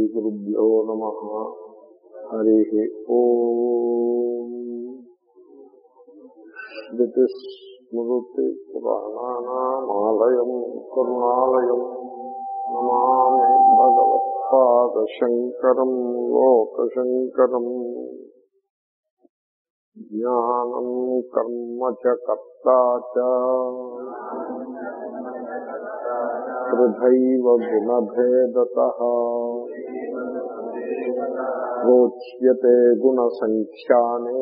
శ్రీగురుభ్యో నమ హరి ఓం శృతిస్మృతిపురాణానామాలయం కరుణాలయం నమామి భగవత్పాదశంకరం లోకశంకరం జ్ఞానం కర్మ చ కర్తా చ త్రిధైవ గుణభేదత ప్రోచ్యతే గుణ సంఖ్యానే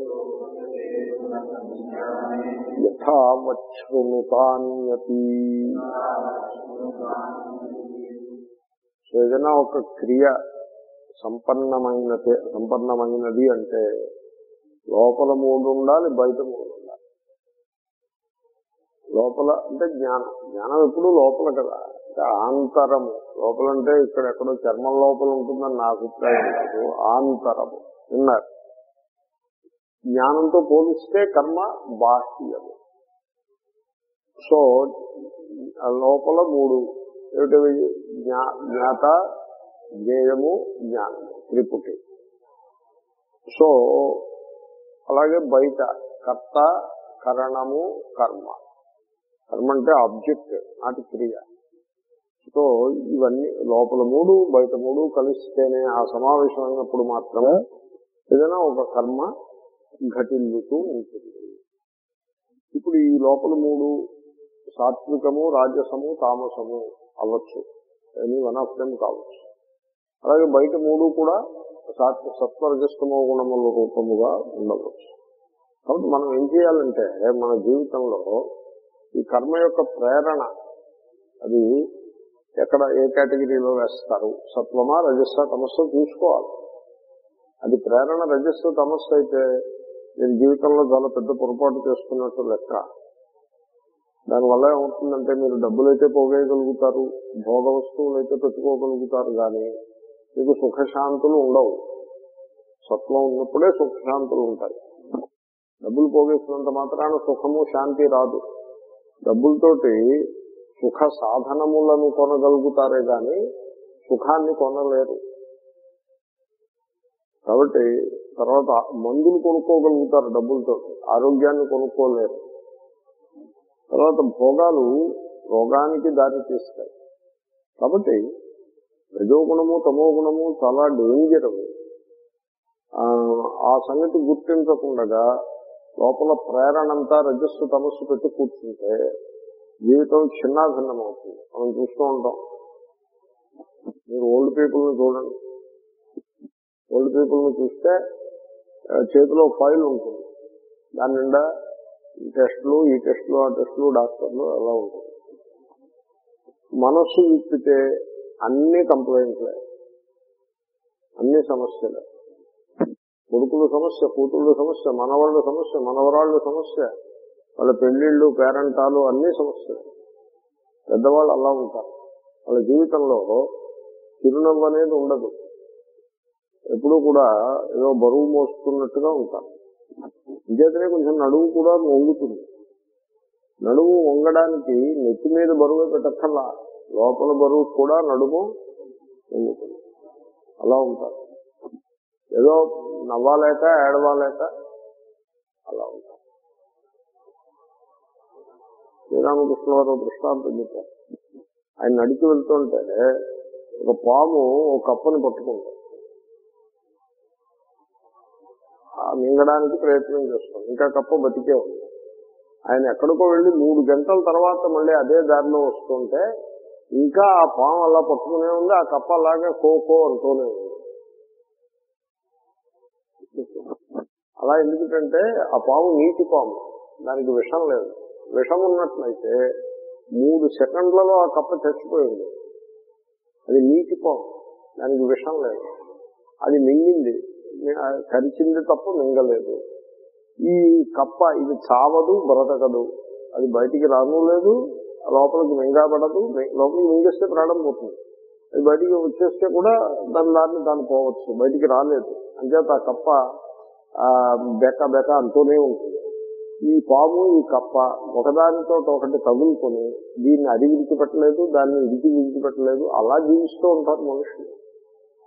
యథావచ్ఛృణుతాన్యపి సో ఏదైనా ఒక క్రియ సంపన్నమైనది సంపన్నమైనది అంటే లోపల మూడు ఉండాలి బయట మూడు ఉండాలి లోపల అంటే జ్ఞానం జ్ఞానం ఎప్పుడు లోపల కదా అంటే ఆంతరము లోపల అంటే ఇక్కడ ఎక్కడో చర్మం లోపల ఉంటుందని నా అభిప్రాయం కాదు ఆంతరము విన్నారు జ్ఞానంతో పోలిస్తే కర్మ బాహ్యము సో ఆ లోపల మూడు ఏమిటవి జ్ఞా- జ్ఞాత జ్ఞేయము జ్ఞానము త్రిపుటి సో అలాగే బయట కర్త కరణము కర్మ కర్మ అంటే ఆబ్జెక్ట్ నాటి క్రియ సో ఇవన్నీ లోపల మూడు బయట మూడు కలిస్తేనే ఆ సమావేశం అయినప్పుడు మాత్రమే ఏదైనా ఒక కర్మ ఘటిల్లుతూ ఉంటుంది ఇప్పుడు ఈ లోపల మూడు సాత్వికము రాజసము తామసము అవ్వచ్చు ఎనీ వన్ ఆఫ్ దెమ్ కావచ్చు అలాగే బయట మూడు కూడా సాత్వ సత్వరజస్తమో గుణముల రూపముగా ఉండవచ్చు కాబట్టి మనం ఏం చేయాలంటే మన జీవితంలో ఈ కర్మ యొక్క ప్రేరణ అది ఎక్కడ ఏ కేటగిరీలో వేస్తారు సత్వమా రజస్స తమస్సు చూసుకోవాలి అది ప్రేరణ రజస్సు తమస్సు అయితే నేను జీవితంలో చాలా పెద్ద పొరపాటు చేసుకున్నట్టు లెక్క దానివల్ల ఏమవుతుందంటే మీరు డబ్బులు అయితే పోగేయగలుగుతారు భోగ వస్తువులు అయితే పెట్టుకోగలుగుతారు కానీ మీకు సుఖశాంతులు ఉండవు సత్వం ఉన్నప్పుడే సుఖశాంతులు ఉంటాయి డబ్బులు పోగేసినంత మాత్రాన సుఖము శాంతి రాదు డబ్బులతోటి సుఖ సాధనములను కొనగలుగుతారే గాని సుఖాన్ని కొనలేరు కాబట్టి తర్వాత మందులు కొనుక్కోగలుగుతారు డబ్బులతో ఆరోగ్యాన్ని కొనుక్కోలేరు తర్వాత భోగాలు రోగానికి దారి తీస్తాయి కాబట్టి రజోగుణము తమో గుణము చాలా డేంజర్ అవి ఆ, ఆ సంగతి గుర్తించకుండా లోపల ప్రేరణ అంతా రజస్సు తమస్సు పెట్టి కూర్చుంటే జీవితం చిన్నాభిన్నం అవుతుంది మనం చూస్తూ ఉంటాం మీరు ఓల్డ్ పీపుల్ని చూడండి ఓల్డ్ పీపుల్ని చూస్తే ఆ, చేతిలో ఫైల్ ఉంటుంది దాని నిండా ఈ టెస్టులు ఈ టెస్టులు ఆ టెస్టులు డాక్టర్లు అలా ఉంటుంది మనస్సు విప్పితే అన్ని కంప్లైంట్లే అన్ని సమస్యలే కొడుకుల సమస్య కూతుళ్ళ సమస్య మనవాళ్ళ సమస్య మనవరాళ్ళ సమస్య వాళ్ళ పెళ్లిళ్ళు పేరెంటాలు అన్ని సమస్యలు పెద్దవాళ్ళు అలా ఉంటారు వాళ్ళ జీవితంలో చిరునవ్వు అనేది ఉండదు ఎప్పుడూ కూడా ఏదో బరువు మోస్తున్నట్టుగా ఉంటారు ఇంకేతనే కొంచెం నడువు కూడా వంగుతుంది నడుము వంగడానికి నెత్తి మీద బరువు పెట్టక్కర్లా లోపల బరువు కూడా నడుము వంగుతుంది అలా ఉంటారు ఏదో నవ్వాలేక ఏడవాలేక అలా ఉంటారు శ్రీరామకృష్ణ వారు దృష్టాంతం చెప్పారు ఆయన నడిచి వెళ్తుంటే ఒక పాము ఒక కప్పని పట్టుకుంది ఆ మింగడానికి ప్రయత్నం చేస్తాం ఇంకా కప్ప బతికే ఉంది ఆయన ఎక్కడికో వెళ్ళి మూడు గంటల తర్వాత మళ్ళీ అదే దారిలో వస్తుంటే ఇంకా ఆ పాము అలా పట్టుకునే ఉంది ఆ కప్ప అలాగే కోకో అంటూనే ఉంది అలా ఎందుకంటే ఆ పాము నీటి పాము దానికి విషం లేదు విషం ఉన్నట్లయితే మూడు సెకండ్లలో ఆ కప్ప చచ్చిపోయింది అది నీటి పాము దానికి విషం లేదు అది మింగింది ఆ కరిచింది తప్ప మింగలేదు ఈ కప్ప ఇది చావదు బ్రతకదు అది బయటికి రాను లేదు లోపలికి మింగబడదు మి- లోపలికి మింగేస్తే ప్రాణం పోతుంది అది బయటికి వచ్చేస్తే కూడా దాని దాన్ని దాన్ని పోవచ్చు బయటికి రాలేదు అంచేత ఆ కప్ప ఆ బెక బెక అంటూనే ఉంటుంది ఈ పాము ఈ కప్ప ఒకదానితో ఒకటి తగులుకొని దీన్ని అది విడిచిపెట్టలేదు దాన్ని ఇడిచి విడిచిపెట్టలేదు అలా జీవిస్తూ ఉంటారు మనుషులు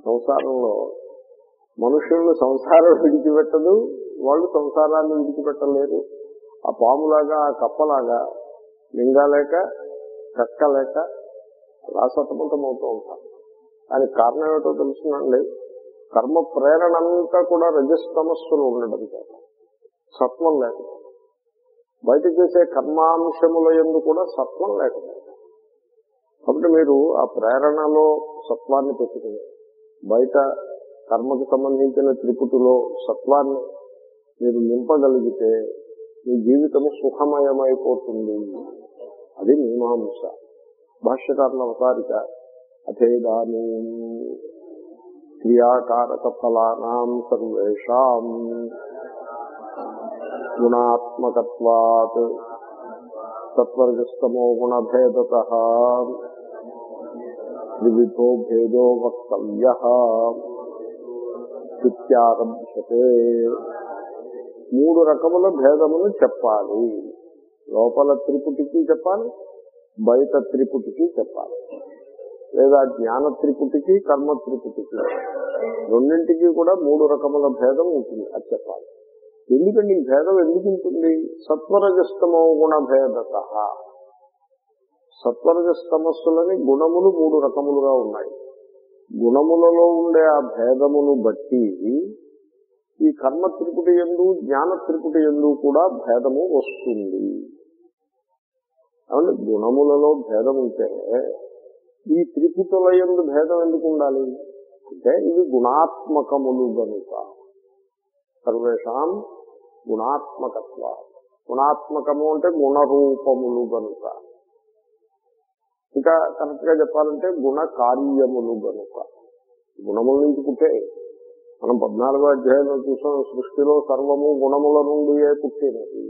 సంసారంలో మనుషులను సంసారం విడిచిపెట్టదు వాళ్ళు సంసారాన్ని విడిచిపెట్టలేరు ఆ పాములాగా ఆ కప్పలాగా లింగాలేక కక్కలేక అలా సతమతమవుతూ ఉంటారు దానికి కారణం ఏమిటో తెలుసునండి కర్మ ప్రేరణ అంతా కూడా రజస్తమస్సులు ఉండడం చేత సత్వం లేకపోతే బయట చేసే కర్మాంశముల ఎందు కూడా సత్వం లేకపోతే కాబట్టి మీరు ఆ ప్రేరణలో సత్వాన్ని పెట్టుకుని బయట కర్మకు సంబంధించిన త్రిపుటిలో సత్వాన్ని మీరు నింపగలిగితే మీ జీవితము సుఖమయమైపోతుంది అది మీమాంస భాష్యకారుల అవతారిక అథేదాని క్రియాకారక ఫలానాం సర్వేషాం గుణాత్మకత్వాత్ సత్వర్గస్తమో గుణభేదత త్రివిధో భేదో వక్తవ్య ఇత్యారభ్యతే మూడు రకముల భేదమును చెప్పాలి లోపల త్రిపుటికి చెప్పాలి బయట త్రిపుటికి చెప్పాలి లేదా జ్ఞాన త్రిపుటికి కర్మ త్రిపుటికి రెండింటికి కూడా మూడు రకముల భేదం ఉంటుంది అది చెప్పాలి ఎందుకండి ఈ భేదం ఎందుకు ఉంటుంది సత్వరజస్తమో గుణ భేదత సత్వరజస్తమస్సులని గుణములు మూడు రకములుగా ఉన్నాయి గుణములలో ఉండే ఆ భేదమును బట్టి ఈ కర్మ త్రిపుటి ఎందు జ్ఞాన త్రిపుటి ఎందు కూడా భేదము వస్తుంది కాబట్టి గుణములలో భేదం ఉంటే ఈ త్రిపుటుల ఎందు భేదం ఎందుకు ఉండాలి అంటే ఇవి గుణాత్మకములు గనుక సర్వేషాం గుణాత్మకత్వ గుణాత్మకము అంటే గుణరూపములు గనుక ఇంకా కరెక్ట్ గా చెప్పాలంటే గుణ కార్యములు గనుక గుణముల నుంచి పుట్టే మనం పద్నాలుగో అధ్యాయంలో చూసాం సృష్టిలో సర్వము గుణముల నుండియే పుట్టినది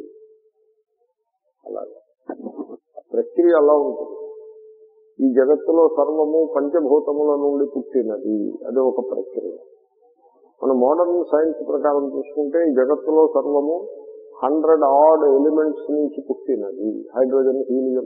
అలాగే ప్రక్రియ అలా ఉంటుంది ఈ జగత్తులో సర్వము పంచభూతముల నుండి పుట్టినది అది ఒక ప్రక్రియ మన మోడర్న్ సైన్స్ ప్రకారం చూసుకుంటే ఈ జగత్తులో సర్వము హండ్రెడ్ ఆడ్ ఎలిమెంట్స్ నుంచి పుట్టినది హైడ్రోజన్ హీలియం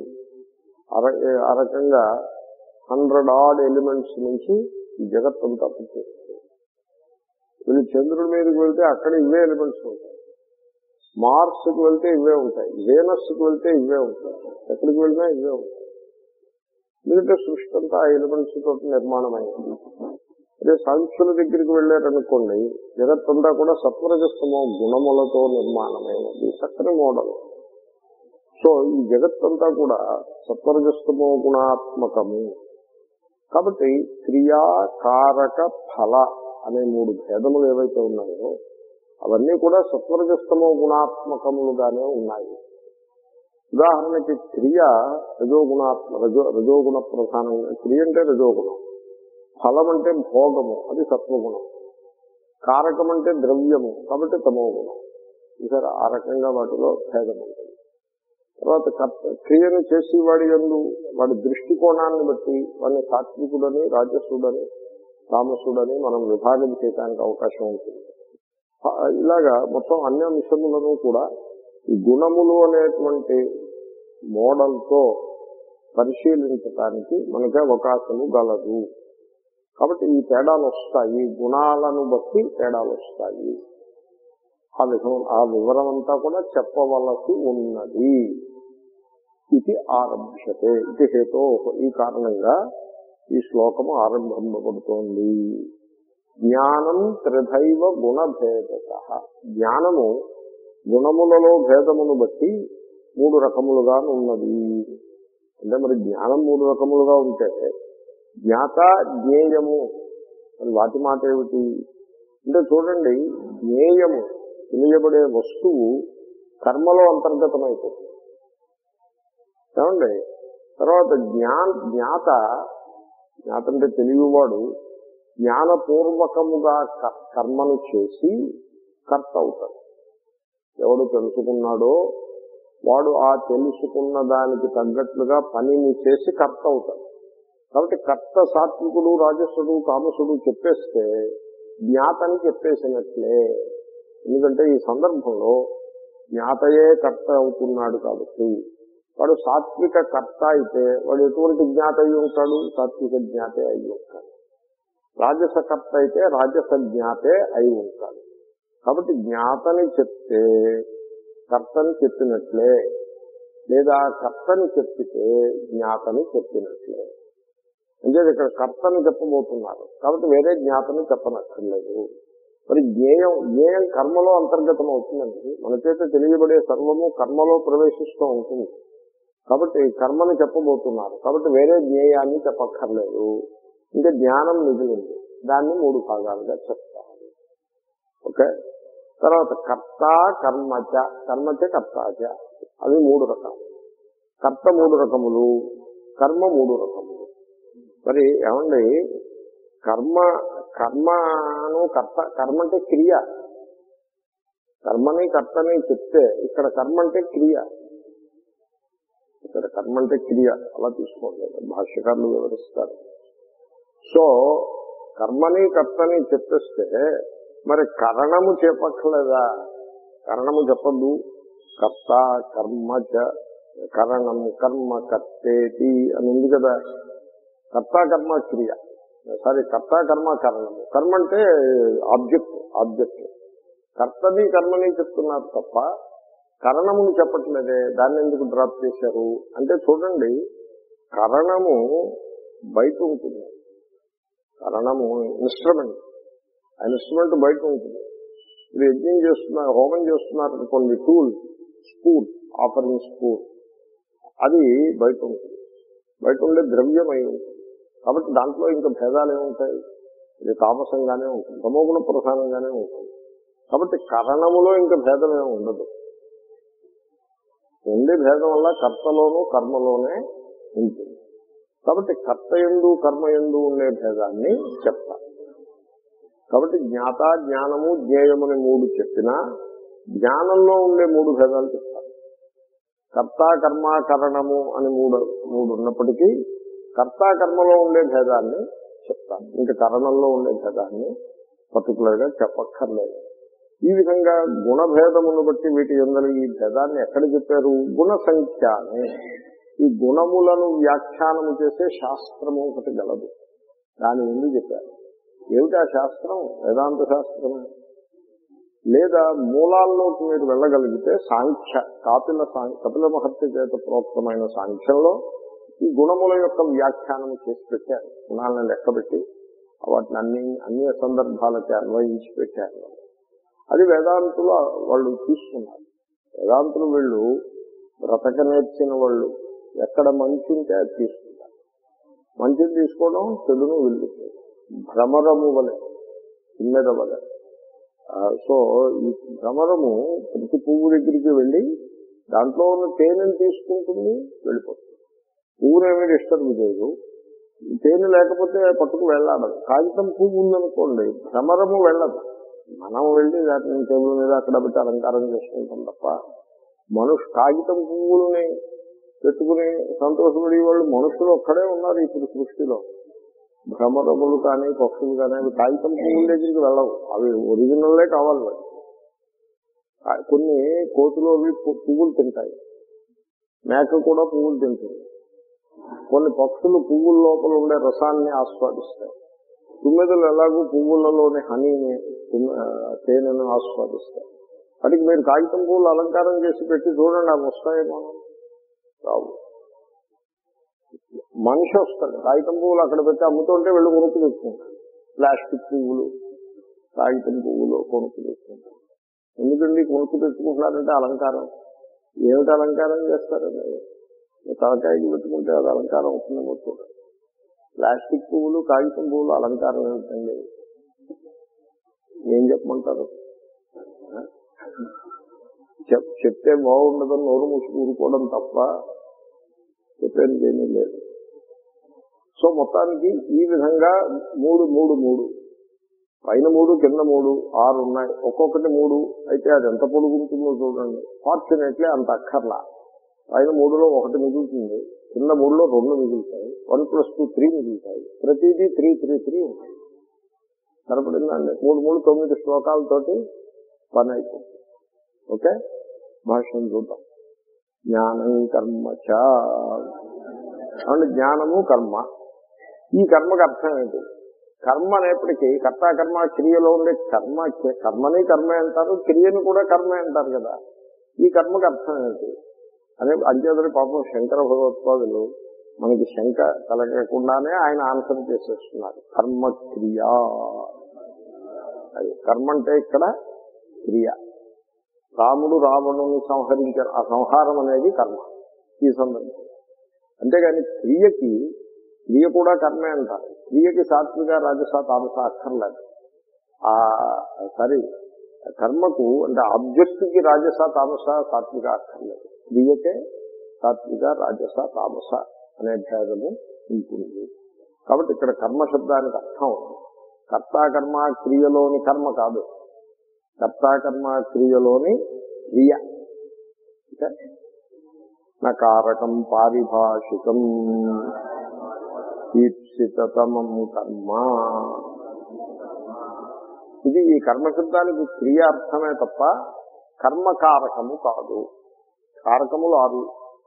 ఆ రకంగా హండ్రెడ్ ఆడ్ ఎలిమెంట్స్ నుంచి ఈ జగత్తంతా పుట్టింది వీళ్ళు చంద్రుడి మీదకి వెళ్తే అక్కడ ఇవే ఎలిమెంట్స్ ఉంటాయి మార్స్ కి వెళ్తే ఇవే ఉంటాయి వేనస్ కి వెళ్తే ఇవే ఉంటాయి ఎక్కడికి వెళ్ళినా ఇవే ఉంటాయి ఎందుకంటే సృష్టి అంతా ఆ ఎలిమెంట్స్ తోటి నిర్మాణం అయింది అదే సాంఖ్యుల దగ్గరికి వెళ్ళారనుకోండి జగత్తంతా కూడా సత్వరజస్తమో గుణములతో నిర్మాణమైనది చక్కని మోడల్ సో ఈ జగత్తంతా కూడా సత్వరజస్తమో గుణాత్మకము కాబట్టి క్రియా కారక ఫల అనే మూడు భేదములు ఏవైతే ఉన్నాయో అవన్నీ కూడా సత్వరజస్తమో గుణాత్మకములుగానే ఉన్నాయి ఉదాహరణకి క్రియ రజోగుణాత్మ రజో రజోగుణ ప్రధానంగా క్రియ అంటే రజోగుణం ఫలం అంటే భోగము అది సత్వగుణం కారకం అంటే ద్రవ్యము కాబట్టి తమో గుణం సరే ఆ రకంగా వాటిలో భేదం ఉంటుంది తర్వాత కర్త క్రియను చేసి వాడి ఎందు వాడి దృష్టికోణాన్ని బట్టి వాడిని సాత్వికుడని రాజసుడని తామసుడని మనం విభాగం చేయడానికి అవకాశం ఉంటుంది ఇలాగా మొత్తం అన్ని అంశములను కూడా ఈ గుణములు అనేటువంటి మోడల్తో పరిశీలించడానికి మనకే అవకాశము గలదు కాబట్టి ఈ తేడాలు వస్తాయి గుణాలను బట్టి తేడాలు వస్తాయి ఆ విధం ఆ వివరం అంతా కూడా చెప్పవలసి ఉన్నది ఇది ఆరంభ్యతే ఇది హేతో ఈ కారణంగా ఈ శ్లోకము ఆరంభింపబడుతోంది జ్ఞానం త్రిధైవ గుణభేదత జ్ఞానము గుణములలో భేదమును బట్టి మూడు రకములుగా ఉన్నది అంటే మరి జ్ఞానం మూడు రకములుగా ఉంటే జ్ఞాత జ్ఞేయము అని వాటి మాట ఏమిటి అంటే చూడండి జ్ఞేయము తెలియబడే వస్తువు కర్మలో అంతర్గతమైపోతుంది ఏమండి తర్వాత జ్ఞా జ్ఞాత జ్ఞాత అంటే తెలియవాడు జ్ఞానపూర్వకముగా కర్మను చేసి కర్త అవుతాడు ఎవడు తెలుసుకున్నాడో వాడు ఆ తెలుసుకున్న దానికి తగ్గట్లుగా పనిని చేసి కర్త అవుతాడు కాబట్టి కర్త సాత్వికుడు రాజస్సుడు కామసుడు చెప్పేస్తే జ్ఞాతని చెప్పేసినట్లే ఎందుకంటే ఈ సందర్భంలో జ్ఞాతయే కర్త అవుతున్నాడు కాబట్టి వాడు సాత్విక కర్త అయితే వాడు ఎటువంటి జ్ఞాత అయి ఉంటాడు సాత్విక జ్ఞాతే అయి ఉంటాడు రాజసకర్త అయితే రాజస జ్ఞాతే అయి ఉంటాడు కాబట్టి జ్ఞాతని చెప్తే కర్తని చెప్పినట్లే లేదా కర్తని చెప్పితే జ్ఞాతని చెప్పినట్లే అంటే ఇక్కడ కర్తని చెప్పబోతున్నారు కాబట్టి వేరే జ్ఞాతని చెప్పనక్కర్లేదు మరి జ్ఞేయం జ్ఞేయం కర్మలో అంతర్గతం అవుతుందండి మన చేత తెలియబడే సర్వము కర్మలో ప్రవేశిస్తూ ఉంటుంది కాబట్టి కర్మని చెప్పబోతున్నారు కాబట్టి వేరే జ్ఞేయాన్ని చెప్పక్కర్లేదు ఇంకా జ్ఞానం మిగిలింది దాన్ని మూడు భాగాలుగా చెప్తారు ఓకే తర్వాత కర్త కర్మచ కర్మచ కర్తాచ అవి మూడు రకాలు కర్త మూడు రకములు కర్మ మూడు రకములు మరి ఏమండి కర్మ కర్మను కర్త కర్మ అంటే క్రియ కర్మని కర్తని చెప్తే ఇక్కడ కర్మ అంటే క్రియ ఇక్కడ కర్మ అంటే క్రియ అలా తీసుకోండి భాష్యకారులు వివరిస్తారు సో కర్మని కర్తని చెప్పేస్తే మరి కరణము చెప్పట్లేదా కరణము చెప్పద్దు కర్త కర్మ చ కరణం కర్మ కర్తేతి అని ఉంది కదా కర్త కర్మ క్రియ సారీ కర్త కర్మ కరణము కర్మ అంటే ఆబ్జెక్ట్ ఆబ్జెక్ట్ కర్తని కర్మని చెప్తున్నారు తప్ప కరణమును చెప్పట్లేదే దాన్ని ఎందుకు డ్రాప్ చేశారు అంటే చూడండి కరణము బయట ఉంటుంది కరణము ఇన్స్ట్రుమెంట్ ఆ ఇన్స్ట్రుమెంట్ బయట ఉంటుంది మీరు యజ్ఞం చేస్తున్నారు హోమం చేస్తున్నారు అనుకోండి టూల్ స్పూన్ ఆఫరింగ్ స్పూన్ అది బయట ఉంటుంది బయట ఉండే ద్రవ్యం అయి ఉంటుంది కాబట్టి దాంట్లో ఇంకా భేదాలు ఏముంటాయి ఇది తామసంగానే ఉంటుంది తమోగుణ ప్రధానంగానే ఉంటుంది కాబట్టి కరణములో ఇంకా భేదం ఏమి ఉండదు ఉండే భేదం వల్ల కర్తలోనూ కర్మలోనే ఉంటుంది కాబట్టి కర్త ఎందు కర్మ ఎందు ఉండే భేదాన్ని చెప్తా కాబట్టి జ్ఞాత జ్ఞానము జ్ఞేయమని మూడు చెప్పినా జ్ఞానంలో ఉండే మూడు భేదాలు చెప్తారు కర్త కర్మ కరణము అని మూడు మూడు ఉన్నప్పటికీ కర్త కర్మలో ఉండే భేదాన్ని చెప్తాను ఇంకా కరణంలో ఉండే భేదాన్ని పర్టికులర్ గా చెప్పక్కర్లేదు ఈ విధంగా గుణభేదమును బట్టి వీటి ఎందరు ఈ భేదాన్ని ఎక్కడ చెప్పారు గుణ సంఖ్యానే ఈ గుణములను వ్యాఖ్యానము చేసే శాస్త్రము ఒకటి గలదు దాని ముందు చెప్పారు ఏమిటి ఆ శాస్త్రం వేదాంత శాస్త్రమే లేదా మూలాల్లోకి మీరు వెళ్ళగలిగితే సాంఖ్య కాపిల సాం- కపిల మహర్షి చేత ప్రోక్తమైన సాంఖ్యంలో ఈ గుణముల యొక్క వ్యాఖ్యానం చేసి పెట్టారు గుణాలను లెక్కబెట్టి వాటిని అన్ని అన్ని సందర్భాలకి అన్వయించి పెట్టారు అది వేదాంతులు వాళ్ళు తీసుకున్నారు వేదాంతులు వీళ్ళు బ్రతక నేర్చిన వాళ్ళు ఎక్కడ మంచి ఉంటే అది తీసుకుంటారు మంచిని తీసుకోవడం చెడును వీళ్ళు భ్రమరము వలె చిన్నద వలె ఆ, సో ఈ భ్రమరము ప్రతి పువ్వు దగ్గరికి వెళ్ళి దాంట్లో ఉన్న తేనెని తీసుకుంటుంది వెళ్ళిపోతుంది పువ్వునేమీ డిస్టర్బ్ చేయదు ఈ తేనె లేకపోతే పట్టుకు వెళ్ళాడదు కాగితం పువ్వు ఉందనుకోండి భ్రమరము వెళ్ళదు మనం వెళ్ళి దాన్ని టేబుల్ మీద అక్కడ పెట్టి అలంకారం చేసుకుంటాం తప్ప మనుషు కాగితం పువ్వుల్ని పెట్టుకుని సంతోషపడే వాళ్ళు మనుషులు ఒక్కడే ఉన్నారు ఇప్పుడు సృష్టిలో భ్రమరములు కానీ పక్షులు కానీ అవి కాగితం పువ్వుల దగ్గరికి వెళ్ళవు అవి ఒరిజినల్లే కావాలి వాటికి. ఆ, కొన్ని కోతులు అవి పు- పువ్వులు తింటాయి మేక కూడా పువ్వులు తింటుంది కొన్ని పక్షులు పువ్వుల లోపల ఉండే రసాన్ని ఆస్వాదిస్తాయి తుమ్మెదలు ఎలాగో పువ్వులలోని హనీని తుమ్మె- ఆ, తేనెను ఆస్వాదిస్తాయి వాటికి మీరు కాగితం పువ్వులు అలంకారం చేసి పెట్టి చూడండి అవి వస్తాయేమో రావు మనిషి వస్తాడు కాగితం పువ్వులు అక్కడ పెట్టి అమ్ముతుంటే వెళ్ళి కొనుక్కు తెచ్చుకుంటాడు ప్లాస్టిక్ పువ్వులు కాగితం పువ్వులు కొనుక్కు తెచ్చుకుంటాడు ఎందుకండి కొనుక్కు తెచ్చుకుంటున్నారంటే అలంకారం ఏమిటి అలంకారం చేస్తారండి తలకాయకి పెట్టుకుంటే అది అలంకారం అవుతుందేమో చూడండి ప్లాస్టిక్ పువ్వులు కాగితం పువ్వులు అలంకారం ఏమిటండి ఏం చెప్పమంటారు ఆ? చెప్- చెప్తే బాగుండదని నోరు మూసుకు ఊరుకోవడం తప్ప చెప్పేది ఏమీ లేదు సో మొత్తానికి ఈ విధంగా మూడు మూడు మూడు పైన మూడు కింద మూడు ఆరు ఉన్నాయి ఒక్కొక్కటి మూడు అయితే అది ఎంత పొడుగుంటుందో చూడండి ఫార్చునేట్లీ అంత అక్కర్లా పైన మూడులో ఒకటి మిగులుతుంది కింద మూడులో రెండు మిగులుతాయి వన్ ప్లస్ టూ త్రీ మిగులుతాయి ప్రతిదీ త్రీ త్రీ త్రీ ఉంటాయి సరిపడిందండి మూడు మూడు తొమ్మిది శ్లోకాలతోటి పని అయిపోతుంది ఓకే భాష్యం చూద్దాం జ్ఞానం కర్మ చ అంటే జ్ఞానము కర్మ ఈ కర్మకు అర్థం ఏంటి కర్మ అనేప్పటికీ కర్త కర్మ క్రియలో ఉండే కర్మ కర్మని కర్మే అంటారు క్రియని కూడా కర్మే అంటారు కదా ఈ కర్మకు అర్థం ఏంటి అనే అంచేతని పాపం శంకర భగవత్పాదులు మనకి శంక కలగకుండానే ఆయన ఆన్సర్ చేసేస్తున్నారు కర్మ క్రియ అది కర్మ అంటే ఇక్కడ క్రియ రాముడు రావణుని సంహరించారు ఆ సంహారం అనేది కర్మ ఈ సందర్భం అంతేగాని క్రియకి క్రియ కూడా కర్మే అంటారు క్రియకి సాత్విక రాజస తామస అక్కర్లేదు ఆ సారీ కర్మకు అంటే ఆబ్జెక్ట్కి రాజస తామస సాత్విక అక్కర్లేదు క్రియకే సాత్విక రాజస తామస అనే భేదము ఉంటుంది కాబట్టి ఇక్కడ కర్మ శబ్దానికి అర్థం కర్తా కర్మ క్రియలోని కర్మ కాదు కర్తా కర్మ క్రియలోని క్రియ ఓకే? నా కారకం పారిభాషికం ఈప్సితమం కర్మ ఇది ఈ కర్మశబ్దానికి క్రియ అర్థమే తప్ప కర్మకారకము కాదు కారకములు ఆరు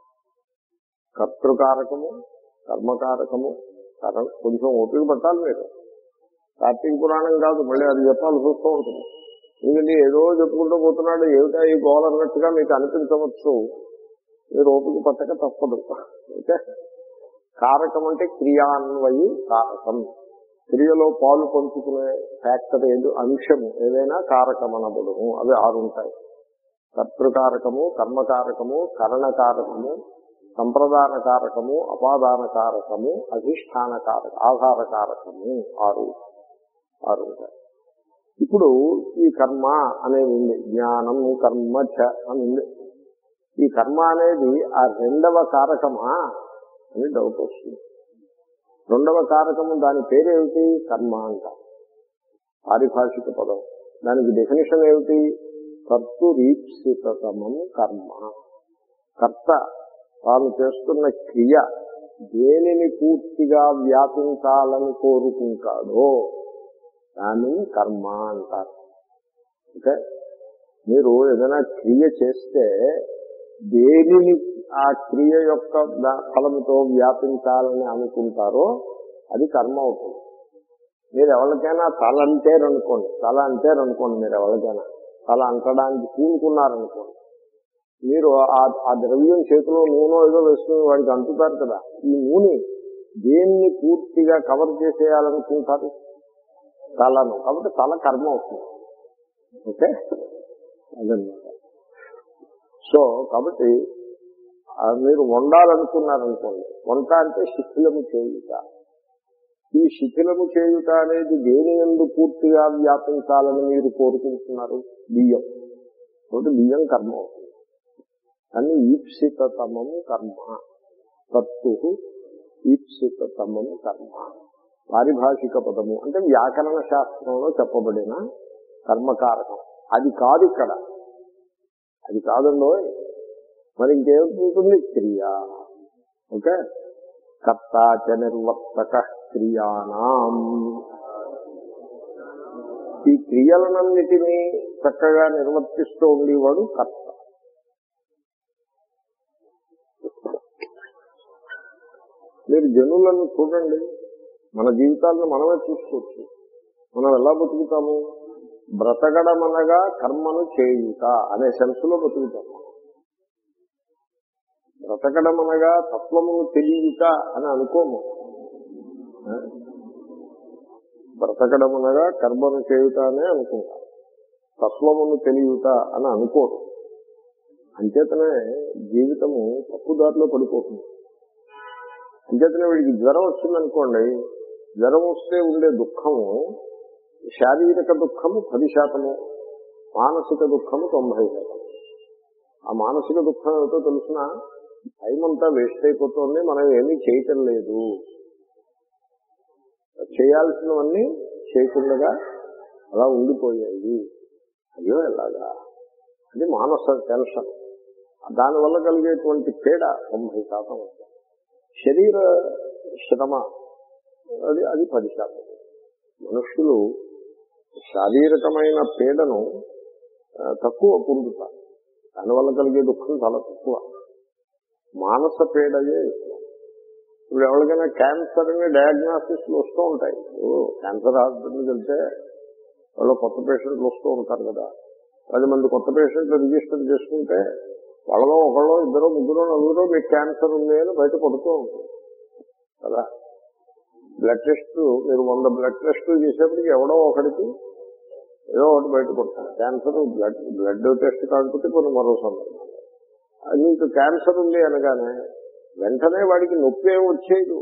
కర్తృకారకము కర్మకారకము కర- కొంచెం ఓపిక పట్టాలి మీరు కార్తీక పురాణం కాదు మళ్ళీ అది చెప్పాల్సి వస్తూ ఉంటుంది ఎందుకంటే ఏదో చెప్పుకుంటూ పోతున్నాడు ఏమిటా ఈ గోల అన్నట్టుగా మీకు అనిపించవచ్చు మీరు ఓపిక పట్టక తప్పదు ఓకే కారకం అంటే క్రియాన్వయి కారకం క్రియలో పాలు పంచుకునే ఫ్యాక్టర్ ఏదో అంశము ఏదైనా కారకం అనబడును అవి ఆరు ఉంటాయి కర్తృకారకము కర్మకారకము కరణకారకము సంప్రదాన కారకము అపాదాన కారకము అధిష్టాన కారక ఆధార కారకము ఆరు ఆరు ఉంటాయి ఇప్పుడు ఈ కర్మ అనేది ఉంది జ్ఞానం కర్మ చ అని ఉంది ఈ కర్మ అనేది ఆ రెండవ కారకమా అని డౌట్ వస్తుంది రెండవ కారకము దాని పేరేమిటి కర్మ అంట పారిభాషిక పదం దానికి డెఫినేషన్ ఏమిటి కర్తురీప్సితమం కర్మ కర్త తాను చేస్తున్న క్రియ దేనిని పూర్తిగా వ్యాపించాలని కోరుకుంటాడో దానిని కర్మ అంటారు ఓకే మీరు ఏదైనా క్రియ చేస్తే దేనిని ఆ క్రియ యొక్క దా- ఫలముతో వ్యాపించాలని అనుకుంటారో అది కర్మ అవుతుంది మీరు ఎవరికైనా తల అంటారనుకోండి తల అంటారనుకోండి మీరు ఎవరికైనా తల అంటడానికి పూనుకున్నారనుకోండి మీరు ఆ- ఆ ద్రవ్యం చేతిలో నూనె ఏదో వేసుకుని వాడికి అంటుతారు కదా ఈ నూనె దేన్ని పూర్తిగా కవర్ చేసేయాలనుకుంటారు తలను కాబట్టి తల కర్మ అవుతుంది ఓకే అదన్నమాట సో కాబట్టి ఆ మీరు వండాలనుకున్నారనుకోండి వంట అంటే శిథిలము చేయుట ఈ శిథిలము చేయుట అనేది దేని ఎందు పూర్తిగా వ్యాపించాలని మీరు కోరుకుంటున్నారు బియ్యం కాబట్టి బియ్యం కర్మ అవుతుంది కానీ ఈప్సితమము కర్మ తత్తు ఈప్సితమము కర్మ పారిభాషిక పదము అంటే వ్యాకరణ శాస్త్రంలో చెప్పబడిన కర్మకారకం అది కాదు ఇక్కడ అది కాదండో మరి ఇంకేముంటుంది క్రియ ఓకే కర్తాచ నిర్వర్తక క్రియాణం ఈ క్రియలనన్నిటినీ చక్కగా నిర్వర్తిస్తూ ఉండేవాడు కర్త మీరు జనులను చూడండి మన జీవితాలను మనమే చూసుకోవచ్చు మనం ఎలా బతుకుతాము బ్రతకడమనగా కర్మను చేయుట అనే సెన్సులో బతుకుతాము బ్రతకడమనగా తత్వమును తెలియట అని అనుకోము ఆ? బ్రతకడమనగా కర్మను చేయుట అనే అనుకుంటాం తత్వమును తెలియట అని అనుకోరు అంచేతనే జీవితము తప్పుదారిలో పడిపోతుంది అంచేతనే వీడికి జ్వరం వచ్చిందనుకోండి జ్వరం వస్తే ఉండే దుఃఖము శారీరక దుఃఖము పది శాతము మానసిక దుఃఖము తొంభై శాతం ఆ మానసిక దుఃఖం ఏమిటో తెలిసిన టైం అంతా వేస్ట్ అయిపోతుంది మనం ఏమీ చేయటం లేదు చేయాల్సినవన్నీ చేయకుండా అలా ఉండిపోయాయి అయ్యో ఎలాగా అది మానస టెన్షన్ దానివల్ల కలిగేటువంటి పీడ తొంభై శాతం శరీర శ్రమ అది అది పది శాతం మనుషులు శారీరకమైన పీడను ఆ, తక్కువ పొందుతారు దానివల్ల కలిగే దుఃఖం చాలా తక్కువ మానస పీడయే ఎక్కువ ఇప్పుడు ఎవరికైనా క్యాన్సర్ అని డయాగ్నాసిస్లు వస్తూ ఉంటాయి ఓ క్యాన్సర్ హాస్పిటల్కి వెళ్తే వాళ్ళు కొత్త పేషెంట్లు వస్తూ ఉంటారు కదా పది మంది కొత్త పేషెంట్లు రిజిస్టర్ చేసుకుంటే వాళ్ళలో ఒకళ్ళు ఇద్దరు ముగ్గురు నలుగురు మీకు క్యాన్సర్ ఉంది అని బయట పడుతూ ఉంటుంది కదా బ్లడ్ టెస్ట్ మీరు వంద బ్లడ్ టెస్ట్ చేసేప్పటికి ఎవడో ఒకడికి ఏదో ఒకటి బయట పడుతుంది క్యాన్సర్ బ్లడ్ బ్లడ్ టెస్ట్ కాకపోతే కొన్ని మరో సందర్భం అది మీకు క్యాన్సర్ ఉంది అనగానే వెంటనే వాడికి నొప్పి ఏమి వచ్చేది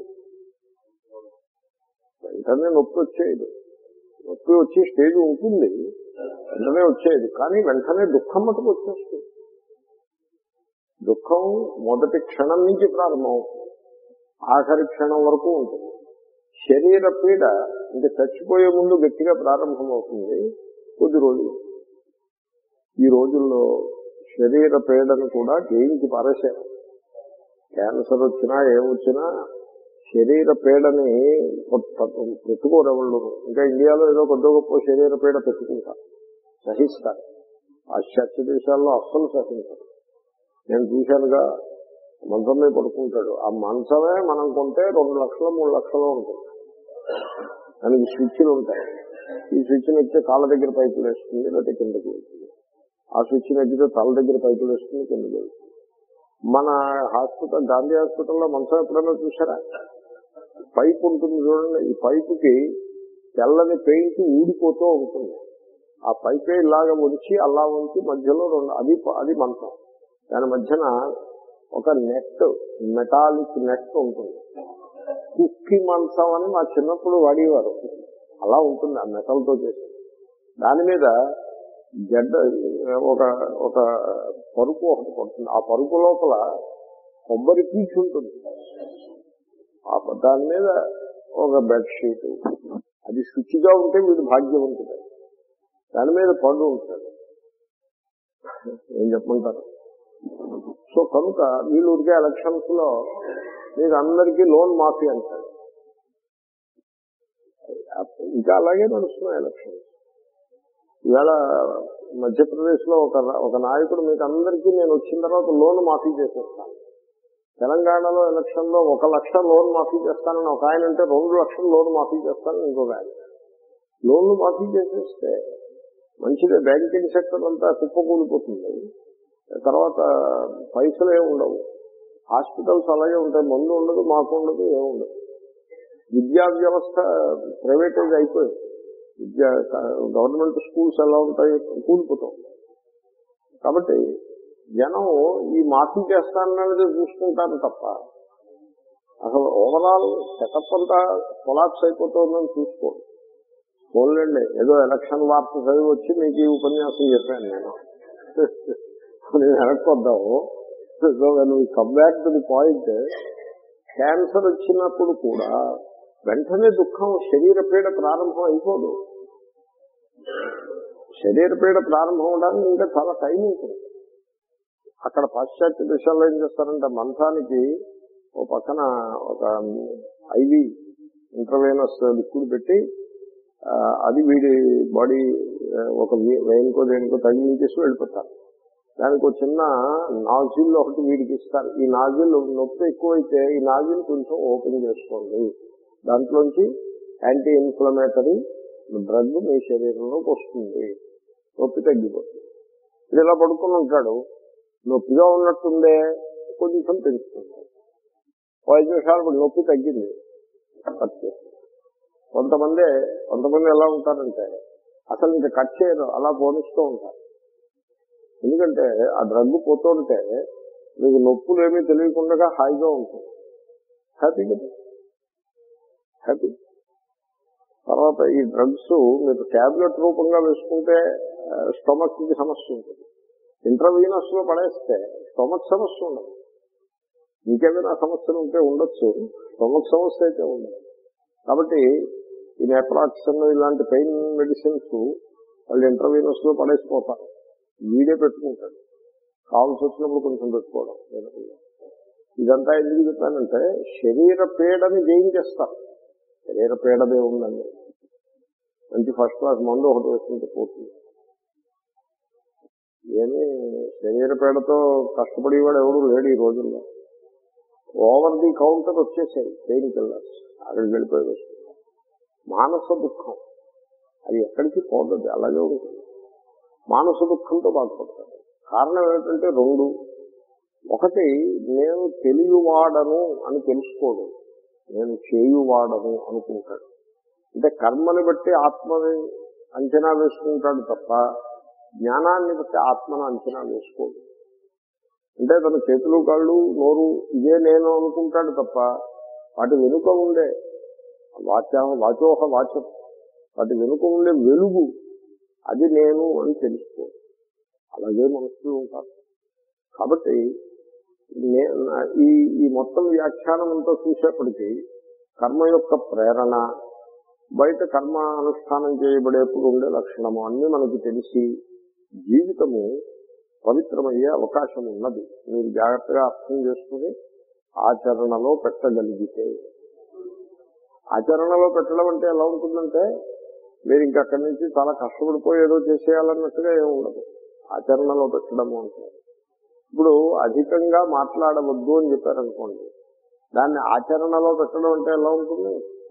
వెంటనే నొప్పి వచ్చేది నొప్పి వచ్చి స్టేజ్ ఉంటుంది వెంటనే వచ్చేది కానీ వెంటనే దుఃఖం మటుకు వచ్చేస్తుంది దుఃఖం మొదటి క్షణం నుంచి ప్రారంభం అవుతుంది ఆఖరి క్షణం వరకు ఉంటుంది శరీర పీడ ఇంకా చచ్చిపోయే ముందు గట్టిగా ప్రారంభమవుతుంది కొద్ది రోజులు ఈ రోజుల్లో శరీర పీడను కూడా జయించి పారేశారు క్యాన్సర్ వచ్చినా ఏమొచ్చినా శరీర పీడని పెట్టుకోరు ఎవళ్ళు ఇంకా ఇండియాలో ఏదో కొద్ది గొప్ప శరీర పీడ పెట్టుకుంటారు సహిస్తారు పాశ్చాత్య దేశాల్లో అస్సలు సహించరు నేను చూశానుగా మంచం మీద పడుకుంటాడు ఆ మంచమే మనం కొంటే రెండు లక్షలు మూడు లక్షలు ఉంటుంది దానికి స్విచ్లు ఉంటాయి ఈ స్విచ్ నొక్కితే కాళ్ళ దగ్గర పైపులు వేస్తుంది లేకపోతే కిందకి వెళ్తుంది ఆ స్విచ్ నొక్కితే తల దగ్గర పైపులు వేస్తుంది కిందకి వెళ్తుంది మన హాస్పిటల్ గాంధీ హాస్పిటల్లో మంచం ఎప్పుడైనా చూసారా పైప్ ఉంటుంది చూడండి ఈ పైపుకి తెల్లని పెయింట్ ఊడిపోతూ ఉంటుంది ఆ పైపే ఇలాగ ఉంచి అలా ఉంచి మధ్యలో రెండు అది అది మంచం దాని మధ్యన ఒక నెట్ మెటాలిక్ నెట్ ఉంటుంది కుక్కి మంచం అని మా చిన్నప్పుడు వాడేవారు అలా ఉంటుంది ఆ మెటల్తో చేసి దాని మీద గడ్డ ఒక ఒక పరుపు ఒకటి పడుతుంది ఆ పరుపు లోపల కొబ్బరి పీచు ఉంటుంది ఆ దాని మీద ఒక బెడ్షీట్ అది శుచిగా ఉంటే వీడు భాగ్యవంతుడు దాని మీద పండు ఉంటాడు ఏం చెప్పమంటారు సో కనుక వీళ్ళు ఉడికే ఎలక్షన్స్ లో మీకు అందరికీ లోన్ మాఫీ అంటారు ఇంకా అలాగే నడుస్తున్నాయి ఎలక్షన్స్ ఇవాళ మధ్యప్రదేశ్ లో ఒక ఒక నాయకుడు మీకు అందరికీ నేను వచ్చిన తర్వాత లోన్ మాఫీ చేసేస్తాను తెలంగాణలో ఎలక్షన్ లో ఒక లక్ష లోన్ మాఫీ చేస్తానని ఒక ఆయన అంటే రెండు లక్షలు లోన్ మాఫీ చేస్తానని ఇంకొక ఆయన లోన్లు మాఫీ చేసేస్తే మంచిదే బ్యాంకింగ్ సెక్టర్ అంతా కుప్పకూలిపోతుంది తర్వాత పైసలు ఏమి ఉండవు హాస్పిటల్స్ అలాగే ఉంటాయి మందు ఉండదు మాకు ఉండదు ఏముండదు విద్యా వ్యవస్థ ప్రైవేటైజ్ అయిపోయింది విద్యా గవర్నమెంట్ స్కూల్స్ ఎలా ఉంటాయి కూలిపోతాం కాబట్టి జనం ఈ మాఫీ చేస్తానన్నది చూసుకుంటారు తప్ప అసలు ఓవరాల్ సెటప్ అంతా కొలాప్స్ అయిపోతుందని చూసుకోండి పోలండి ఏదో ఎలక్షన్ వార్త చదివి వచ్చి మీకు ఈ ఉపన్యాసం చెప్పాను నేను నేను వెనక్కొద్దాము so come back to the point cancer వచ్చినప్పుడు కూడా వెంటనే దుఃఖం శరీర పీడ ప్రారంభం అయిపోదు శరీర పీడ ప్రారంభం అవడానికి ఇంకా చాలా టైం ఉంటుంది అక్కడ పాశ్చాత్య దేశాల్లో ఏం చేస్తారంటే మంచానికి ఓ పక్కన ఒక ఐవి ఇంటర్వేనస్ లిక్విడ్ పెట్టి అది వీడి బాడీ ఒక వేనుకో దేనికో తగిలించేసి వెళ్ళిపోతారు దానికి ఒక చిన్న నాజిల్ ఒకటి వీడికి ఇస్తారు ఈ నాజిల్ నొప్పి ఎక్కువైతే ఈ నాజిల్ కొంచెం ఓపెన్ చేసుకోండి దాంట్లోంచి యాంటీ ఇన్ఫ్లమేటరీ డ్రగ్ మీ శరీరంలోకి వస్తుంది నొప్పి తగ్గిపోతుంది ఇది ఇలా పడుకుని ఉంటాడు నొప్పిగా ఉన్నట్టుందే కొంచెం పెంచుకుంటాడు ఐదు నిమిషాలు నొప్పి తగ్గింది కట్ చేస్తుంది కొంతమంది కొంతమంది ఎలా ఉంటారంటే అసలు ఇంకా కట్ చేయరు అలా పోనిస్తూ ఉంటారు ఎందుకంటే ఆ డ్రగ్ పోతుంటే మీకు నొప్పులు ఏమీ తెలియకుండా హాయిగా ఉంటుంది హ్యాపీ కదా హ్యాపీ తర్వాత ఈ డ్రగ్స్ మీరు ట్యాబ్లెట్ రూపంగా వేసుకుంటే స్టొమక్ కి సమస్య ఉంటుంది ఇంటర్వీనస్ లో పడేస్తే స్టొమక్ సమస్య ఉండదు ఇంకేమైనా సమస్యలు ఉంటే ఉండొచ్చు స్టొమక్ సమస్య అయితే ఉండదు కాబట్టి ఈ నెప్రాక్సన్ ఇలాంటి పెయిన్ మెడిసిన్స్ వాళ్ళు ఇంటర్వీనస్ లో పడేసిపోతారు వీడే పెట్టుకుంటాడు కావాల్సి వచ్చినప్పుడు కొంచెం పెట్టుకోవడం ఇదంతా ఎందుకు చెప్పానంటే శరీర పీడని జయించేస్తారు శరీర పీడదే ఉందండి మంచి ఫస్ట్ క్లాస్ మందు ఒకటి వేసుకుంటే పోతుంది ఏమి శరీర పీడతో కష్టపడేవాడు ఎవడు లేడు ఈ రోజుల్లో ఓవర్ ది కౌంటర్ వచ్చేసాయి పెయిన్ కిల్లర్స్ అక్కడికి వెళ్ళిపోయి వేసుకుంటాం మానస దుఃఖం అది ఎక్కడికి పోతుంది అలాగే ఉంటుంది మానస దుఃఖంతో బాధపడతాడు కారణం ఏంటంటే రెండు ఒకటి నేను తెలియవాడను అని తెలుసుకోడు నేను చేయువాడను అనుకుంటాడు అంటే కర్మని బట్టి ఆత్మని అంచనా వేసుకుంటాడు తప్ప జ్ఞానాన్ని బట్టి ఆత్మను అంచనా వేసుకోడు అంటే తన చేతులు కాళ్ళు నోరు ఇదే నేను అనుకుంటాడు తప్ప వాటి వెనుక ఉండే వాచ వాచోహ వాచం వాటి వెనుక ఉండే వెలుగు అది నేను అని తెలుసుకో అలాగే మనుషులు ఉంటారు కాబట్టి నే- నా- ఈ ఈ మొత్తం వ్యాఖ్యానం అంతా చూసేప్పటికీ కర్మ యొక్క ప్రేరణ బయట కర్మ అనుష్ఠానం చేయబడేప్పుడు ఉండే లక్షణము అన్ని మనకు తెలిసి జీవితము పవిత్రమయ్యే అవకాశం ఉన్నది మీరు జాగ్రత్తగా అర్థం చేసుకుని ఆచరణలో పెట్టగలిగితే ఆచరణలో పెట్టడం అంటే ఎలా ఉంటుందంటే మీరు ఇంకా అక్కడి నుంచి చాలా కష్టపడిపోయి ఏదో చేసేయాలన్నట్టుగా ఏమి ఉండదు ఆచరణలో పెట్టడము అంటే ఇప్పుడు అధికంగా మాట్లాడవద్దు అని చెప్పారనుకోండి దాన్ని ఆచరణలో పెట్టడం అంటే ఎలా ఉంటుంది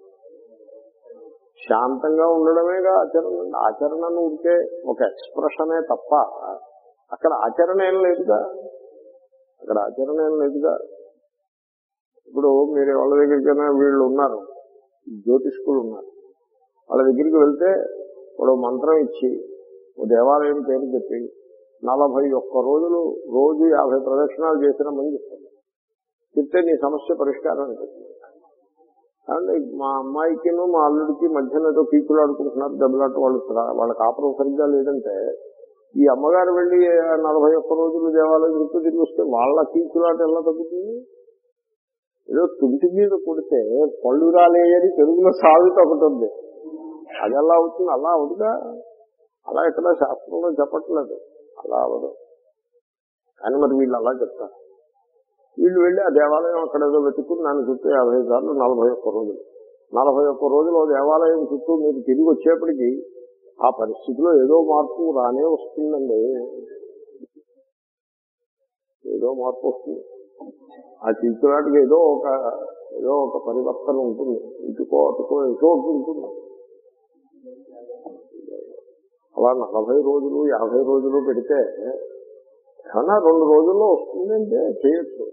శాంతంగా ఉండడమేగా ఆచరణ ఆచరణను ఉంటే ఒక ఎక్స్ప్రెషనే తప్ప అక్కడ ఆచరణ ఏం లేదుగా అక్కడ ఆచరణ ఏం లేదుగా ఇప్పుడు మీరు వాళ్ళ దగ్గరికైనా వీళ్ళు ఉన్నారు జ్యోతిష్కులు ఉన్నారు వాళ్ళ దగ్గరికి వెళ్తే వాడు మంత్రం ఇచ్చి ఓ దేవాలయం పేరు చెప్పి నలభై ఒక్క రోజులు రోజు యాభై ప్రదక్షిణాలు చేసిన మంది చెప్తాను చెప్తే నీ సమస్య పరిష్కారం అవుతుంది కాబట్టి మా అమ్మాయికిను మా అల్లుడికి మధ్యన ఏదో పీకులు ఆడుకుంటున్నారు దెబ్బలాట వాళ్ళు రా- వాళ్ళ కాపురం సరిగ్గా లేదంటే ఈ అమ్మగారు వెళ్ళి నలభై ఒక్క రోజులు దేవాలయం చుట్టూ తిరిగి వస్తే వాళ్ళ పీకులాట ఎలా తగ్గుతుంది ఏదో తుంటి మీద కొడితే పళ్ళు రాలేయని తెలుగులో సాగుతూ ఒకటి ఉంది అది ఎలా అవుతుంది అలా అవుతుందా అలా ఎక్కడ శాస్త్రంలో చెప్పట్లేదు అలా అవదు కానీ మరి వీళ్ళు అలా చెప్తారు వీళ్ళు వెళ్ళి ఆ దేవాలయం అక్కడ ఏదో వెతుక్కుని దాని చుట్టూ యాభై సార్లు నలభై ఒక్క రోజులు నలభై ఒక్క రోజులు ఆ దేవాలయం చుట్టూ మీరు తిరిగి వచ్చేప్పటికి ఆ పరిస్థితిలో ఏదో మార్పు రానే వస్తుందండి ఏదో మార్పు వస్తుంది ఆ చిక్కులాటికి ఏదో ఒక ఏదో ఒక పరివర్తన ఉంటుంది ఇంటికో అటుకో ఏదో ఒకటి ఉంటుంది అలా నలభై రోజులు యాభై రోజులు పెడితే ఏమన్నా రెండు రోజుల్లో వస్తుందంటే చేయొచ్చు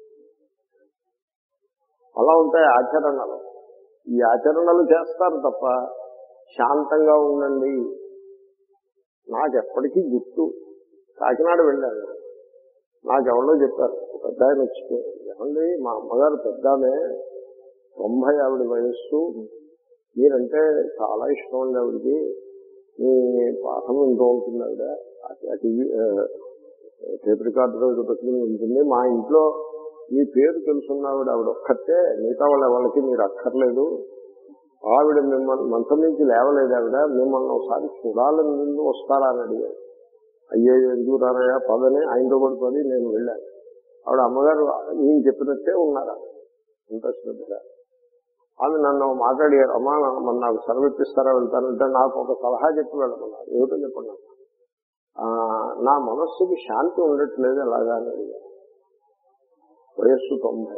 అలా ఉంటాయి ఆచరణలు ఈ ఆచరణలు చేస్తారు తప్ప శాంతంగా ఉండండి నాకు ఎప్పటికీ గుర్తు కాకినాడ వెళ్ళాను నాకెవరో చెప్పారు ఒక పెద్ద ఆయన వచ్చి ఏమండి మా అమ్మగారు పెద్దామే తొంభై ఆవిడ వయస్సు మీరంటే చాలా ఇష్టం అండి ఆవిడకి మీ పాఠం వింటూ ఉంటుంది ఆవిడ ఆ టీవీ టేప్ రికార్డర్ ఏదో పెట్టుకుని ఉంటుంది మా ఇంట్లో మీ పేరు తెలుసున్న ఆవిడ ఆవిడ ఒక్కతే మిగతా వాళ్ళ వాళ్ళకి మీరు అక్కర్లేదు ఆవిడ మిమ్మల్ని మంచం నుంచి లేవలేదు ఆవిడ మిమ్మల్ని ఒకసారి చూడాలని ముందు వస్తారా అని అడిగారు అయ్యే ఎందుకు రానయ్యా పదని ఆయనతో కూడా పది నేను వెళ్ళాను ఆవిడ అమ్మగారు నేను చెప్పినట్టే ఉన్నారా ఇంత శ్రద్ధగా ఆమె నన్ను మాట్లాడారు అమ్మా మన నాకు సెలవు ఇప్పిస్తారా వెళ్తానంటే నాకు ఒక సలహా చెప్పి వెళ్ళమన్నారు ఏమిటో చెప్పండి అమ్మా. ఆ, నా మనస్సుకి శాంతి ఉండట్లేదు ఎలాగా అని అడిగారు వయస్సు తొంభై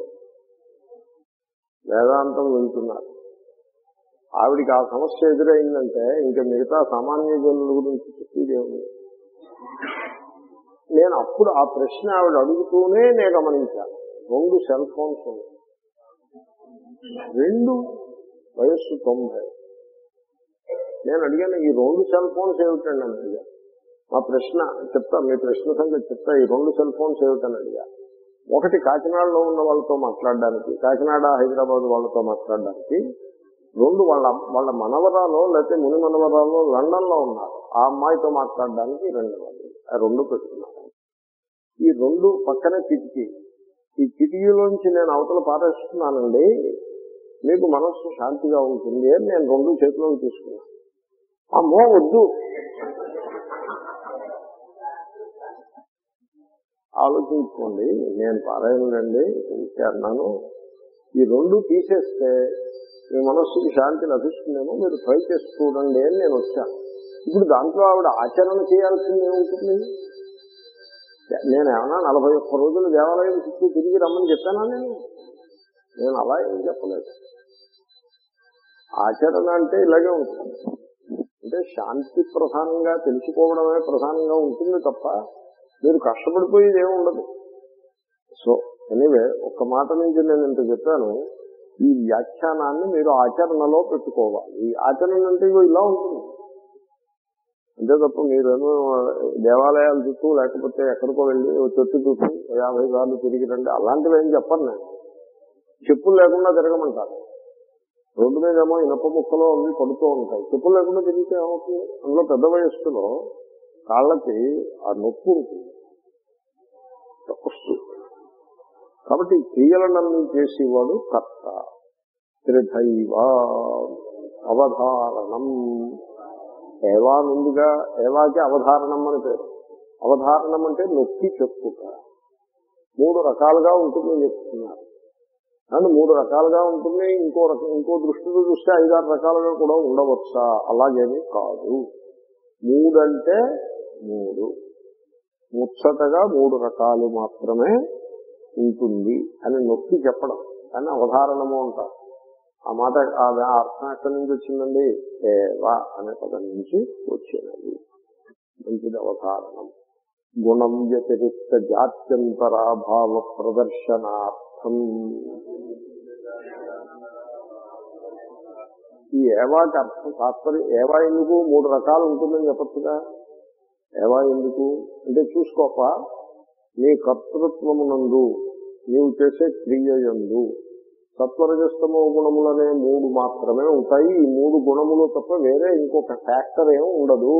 వేదాంతం వింటున్నారు ఆవిడికి ఆ సమస్య ఎదురైందంటే ఇంకా మిగతా సామాన్య జనుల గురించి చెప్పేదే ఉంది నేను అప్పుడు ఆ ప్రశ్న ఆవిడ అడుగుతూనే నేను గమనించాను రెండు సెల్ ఫోన్స్ ఉన్నాయి రెండు వయస్సు తొంభై నేను అడిగాను ఈ రెండు సెల్ ఫోన్స్ ఏమిటండి అని అడిగాను మా ప్రశ్న చెప్తా మీ ప్రశ్న సంగతి చెప్తా ఈ రెండు సెల్ ఫోన్స్ ఏమిటని అడిగా ఒకటి కాకినాడలో ఉన్న వాళ్ళతో మాట్లాడడానికి కాకినాడ హైదరాబాద్ వాళ్ళతో మాట్లాడడానికి రెండు వాళ్ళ వాళ్ళ మనవరాలో లేకపోతే ముని మనవరాలో లండన్ లో ఉన్నారు ఆ అమ్మాయితో మాట్లాడడానికి రెండు వాళ్ళు ఆ రెండు పెట్టుకున్నారు ఈ రెండు పక్కనే కిటికీ ఈ కిటికీలోంచి నేను అవతల పారేస్తున్నానండి మీకు మనస్సు శాంతిగా ఉంటుంది అని నేను రెండు చేతిలోకి తీసుకున్నాను అమ్మో వద్దు ఆలోచించుకోండి నేను పారాయణండి ఊరికే అన్నాను ఈ రెండు తీసేస్తే మీ మనస్సుకి శాంతి లభిస్తుందేమో మీరు ట్రై చేసి చూడండి అని నేను వచ్చాను ఇప్పుడు దాంట్లో ఆవిడ ఆచరణ చేయాల్సింది ఏముంటుంది నేను ఏమన్నా నలభై ఒక్క రోజులు దేవాలయం చుట్టూ తిరిగి రమ్మని చెప్పానా నేను నేను అలా ఏం చెప్పలేదు ఆచరణ అంటే ఇలాగే ఉంటుంది అంటే శాంతి ప్రధానంగా తెలుసుకోవడమే ప్రధానంగా ఉంటుంది తప్ప మీరు కష్టపడిపోయేది ఏమి ఉండదు సో ఎనీవే ఒక్క మాట నుంచి నేను ఇంత చెప్పాను ఈ వ్యాఖ్యానాన్ని మీరు ఆచరణలో పెట్టుకోవాలి ఈ ఆచరణ అంటే ఇగో ఇలా ఉంటుంది అంతే తప్ప మీరేమో దేవాలయాల చుట్టూ లేకపోతే ఎక్కడికో వెళ్ళి ఓ చెట్టు చుట్టూ ఓ యాభై సార్లు తిరిగి రండి అలాంటివి ఏం చెప్పను నేను చెప్పులు లేకుండా తిరగమంటారు రోడ్డు మీద ఏమో ఇనప ముక్కలు అవి పడుతూ ఉంటాయి చెప్పులు లేకుండా తిరిగితే ఏమవుతుంది అందులో పెద్ద వయస్సులో కాళ్ళకి ఆ నొప్పి ఉంటుంది వస్తుంది కాబట్టి ఈ క్రియలన్నీ చేసేవాడు కర్త త్రిధైవ అవధారణం ఏవా ముందుగా ఏవాకి అవధారణం అని పేరు అవధారణం అంటే నొక్కి చెప్పుట మూడు రకాలుగా ఉంటుందని చెప్తున్నారు కానీ మూడు రకాలుగా ఉంటుంది ఇంకో రకం ఇంకో దృష్టిలో చూస్తే ఐదారు రకాలుగా కూడా ఉండవచ్చా అలాగేమీ కాదు మూడంటే మూడు ముచ్చటగా మూడు రకాలు మాత్రమే ఉంటుంది అని నొక్కి చెప్పడం కానీ అవధారణము అంటారు ఆ మాట ఆ అర్థం ఎక్కడి నుంచి వచ్చిందండి ఏవా అనే పదం నుంచి వచ్చినది మంచిది అవధారణం గుణం వ్యతిరిక్త జాత్యంతరాభావ ప్రదర్శనార్థం ఈ ఏవాకి అర్థం తాత్పర్యం ఏవా ఎందుకు మూడు రకాలు ఉంటుందని చెప్పచ్చుగా ఏవా ఎందుకు అంటే చూసుకోప నీ కర్తృత్వమునందు నీవు చేసే క్రియ యందు సత్వరజస్తమో గుణములనే మూడు మాత్రమే ఉంటాయి ఈ మూడు గుణములు తప్ప వేరే ఇంకొక ఫ్యాక్టర్ ఏం ఉండదు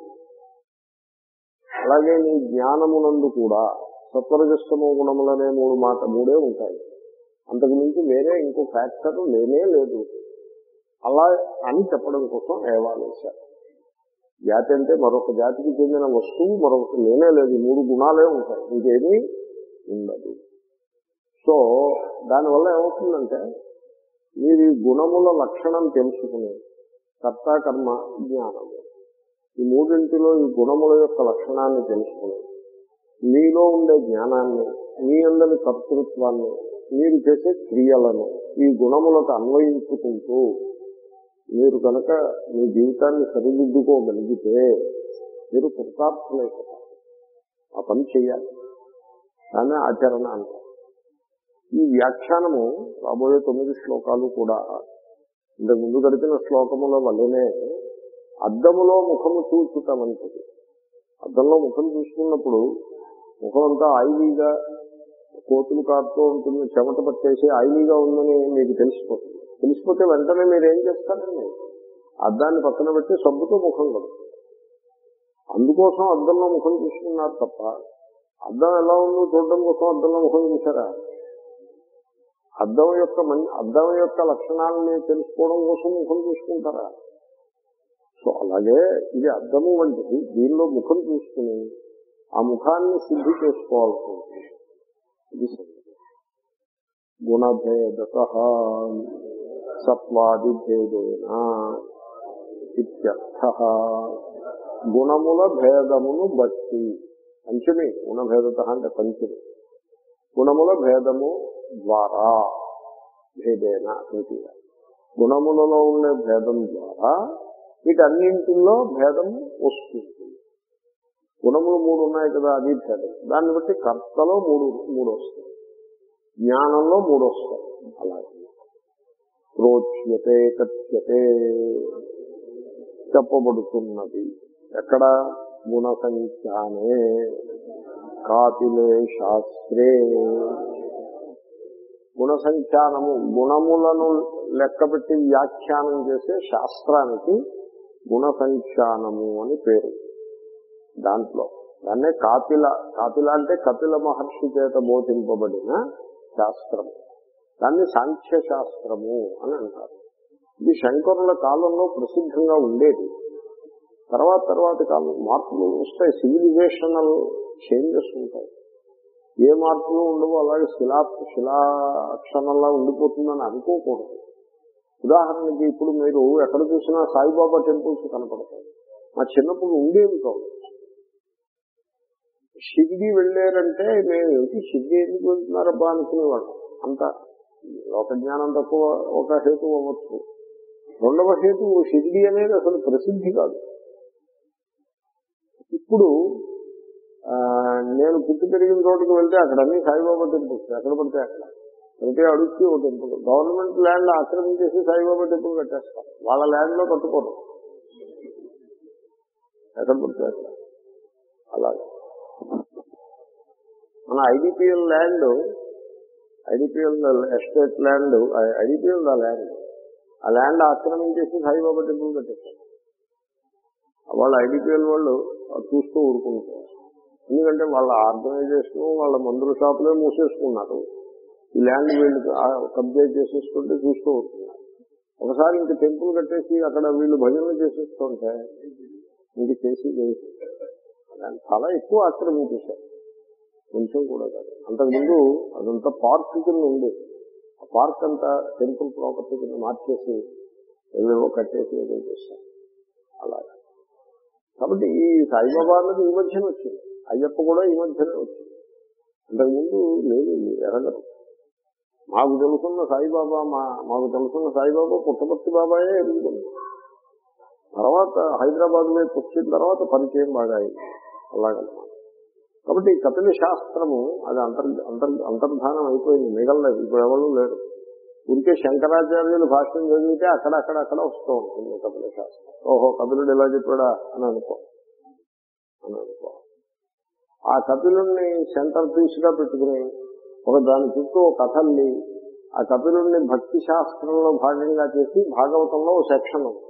అలాగే నీ జ్ఞానమునందు కూడా సత్వరజస్తమో గుణములనే మూడు మాట మూడే ఉంటాయి అంతకు మించి వేరే ఇంకో ఫ్యాక్టర్ లేనే లేదు అలా అని చెప్పడం కోసం ఏవాలేశారు జాతి అంటే మరొక జాతికి చెందిన వస్తువు మరొకటి లేనే లేదు ఈ మూడు గుణాలే ఉంటాయి ఇంకేమీ ఉండదు సో దానివల్ల ఏమవుతుందంటే మీరు ఈ గుణముల లక్షణం తెలుసుకుని కర్త కర్మ జ్ఞానము ఈ మూడింటిలో ఈ గుణముల యొక్క లక్షణాన్ని తెలుసుకుని మీలో ఉండే జ్ఞానాన్ని మీ అందరి కర్తృత్వాన్ని మీరు చేసే క్రియలను ఈ గుణములకు అన్వయించుకుంటూ మీరు కనుక మీ జీవితాన్ని సరిదిద్దుకోగలిగితే మీరు కృతార్థులైపోతారు ఆ పని చేయాలి కానీ ఆచరణ అంటారు ఈ వ్యాఖ్యానము రాబోయే తొమ్మిది శ్లోకాలు కూడా ఇంతకు ముందు గడిపిన శ్లోకముల వల్లనే అద్దములో ముఖము చూచుట వంటిది అద్దంలో ముఖం చూసుకున్నప్పుడు ముఖం అంతా ఆయిలీగా కోతులు కారుతూ ఉంటుంది చెమట పట్టేసి ఆయిలీగా ఉందని మీకు తెలిసిపోతుంది తెలిసిపోతే వెంటనే మీరు ఏం చేస్తారండి అద్దాన్ని పక్కన పెట్టి సబ్బుతో ముఖం కడుతుంది అందుకోసం అద్దంలో ముఖం చూసుకున్నారు తప్ప అద్దం ఎలా ఉందో చూడడం కోసం అద్దంలో ముఖం చూసారా అద్దం యొక్క మం అద్దం యొక్క లక్షణాలని తెలుసుకోవడం కోసం ముఖం చూసుకుంటారా సో అలాగే ఇది అద్దము వంటిది దీనిలో ముఖం చూసుకుని ఆ ముఖాన్ని శుద్ధి చేసుకోవాల్సి ఉంటుంది ఇది సంగతి గుణభేదత సత్వాదిభేదేన ఇత్యర్థ గుణముల భేదమును బట్టి పంచమి గుణభేదత అంటే పంచమి గుణముల భేదము ద్వారా భేదేన తృతీయ గుణములలో ఉండే భేదం ద్వారా వీటన్నింటిలో భేదం వస్తుంది గుణములు మూడు ఉన్నాయి కదా అది భేదం దాన్ని బట్టి కర్తలో మూడు మూడు వస్తాయి జ్ఞానంలో మూడు వస్తాయి అలాగే ప్రోచ్యతే కథ్యతే చెప్పబడుతున్నది ఎక్కడ గుణ సంఖ్యానే కాపిలే శాస్త్రే గుణ సంఖ్యానము గుణములను లెక్కపెట్టి వ్యాఖ్యానం చేసే శాస్త్రానికి గుణ సంఖ్యానము అని పేరు దాంట్లో దాన్నే కాపిల కాపిల అంటే కపిల మహర్షి చేత బోధింపబడిన శాస్త్రము దాన్ని సాంఖ్య శాస్త్రము అని అంటారు ఇది శంకరుల కాలంలో ప్రసిద్ధంగా ఉండేది తర్వాత తర్వాత కాలం మార్పులు వస్తాయి సివిలైజేషనల్ చేంజెస్ ఉంటాయి ఏ మార్పులు ఉండవు అలాగే శిలా శిలాక్షణంలా ఉండిపోతుందని అనుకోకూడదు ఉదాహరణకి ఇప్పుడు మీరు ఎక్కడ చూసినా సాయిబాబా టెంపుల్స్ కనపడతాయి మా చిన్నప్పుడు ఉండేవి కాదు షిరిడి వెళ్ళారంటే మేము ఏంటి షిరిడి ఎందుకు వెళ్తున్నారబ్బా అనుకునేవాళ్ళం అంత లోక జ్ఞానం తక్కువ ఒక హేతు అవ్వచ్చు రెండవ హేతు షిరిడి అనేది అసలు ప్రసిద్ధి కాదు ఇప్పుడు ఆ, నేను పుట్టి పెరిగిన చోటుకి వెళ్తే అక్కడ అన్ని సాయిబాబా టెంపుల్స్ ఎక్కడ పడితే అక్కడ ప్రతి అడుగుకి ఒక టెంపుల్ గవర్నమెంట్ ల్యాండ్ ఆక్రమించేసి సాయిబాబా టెంపుల్ కట్టేస్తారు వాళ్ళ ల్యాండ్ లో కట్టుకోరు ఎక్కడ పడితే అక్కడ అలాగే మన IDPL land IDPL estate land IDPL దా ల్యాండ్ ఆ ల్యాండ్ ఆక్రమించేసి సాయిబాబా టెంపుల్ కట్టేస్తారు వాళ్ళ ఐడిపిఎల్ వాళ్ళు అది చూస్తూ ఊరుకుంటారు ఎందుకంటే వాళ్ళ ఆర్గనైజేషన్ వాళ్ళ మందుల షాపులే మూసేసుకున్నారు ఈ ల్యాండ్ వీళ్ళు కబ్జా చేసేసుకుంటే చూస్తూ ఉంటున్నారు ఒకసారి ఇంక టెంపుల్ కట్టేసి అక్కడ వీళ్ళు భజనలు చేసేస్తుంటే ఇంక చేసి చేసి దాన్ని చాలా ఎక్కువ ఆక్రమించేశారు కొంచెం కూడా కాదు అంతకుముందు అదంతా పార్క్ కింద ఉంది ఆ పార్క్ అంతా టెంపుల్ ప్రాపర్టీ కింద మార్చేసి ఏవేవో కట్టేసి ఏదో చేశారు అలాగా కాబట్టి ఈ సాయిబాబా అన్నది ఈ మధ్యన వచ్చింది అయ్యప్ప కూడా ఈ మధ్యనే వచ్చింది అంతకుముందు లేదు ఎరగదు మాకు తెలుసున్న సాయిబాబా మా మాకు తెలుసున్న సాయిబాబా పుట్టపర్తి బాబాయే ఎరుగుతుంది తర్వాత హైదరాబాద్ వైపు వచ్చిన తర్వాత పరిచయం బాగా అయింది అలాగనమాట కాబట్టి ఈ కపిల శాస్త్రము అది అంతర్ అంతర్ అంతర్ధానం అయిపోయింది మిగలలేదు ఇప్పుడు ఎవరు లేరు ఊరికే శంకరాచార్యులు భాష్యం చదివితే అక్కడ అక్కడ అక్కడ వస్తూ ఉంటుంది కపిల శాస్త్రం ఓహో కపిలుడు ఇలా చెప్పాడా అని అనుకో అని అనుకో ఆ కపిలుడిని సెంటర్ పీస్ గా పెట్టుకుని ఒక దాని చుట్టూ ఒక కథల్ని ఆ కపిలుడిని భక్తి శాస్త్రంలో భాగంగా చేసి భాగవతంలో ఒక సెక్షన్ ఉంది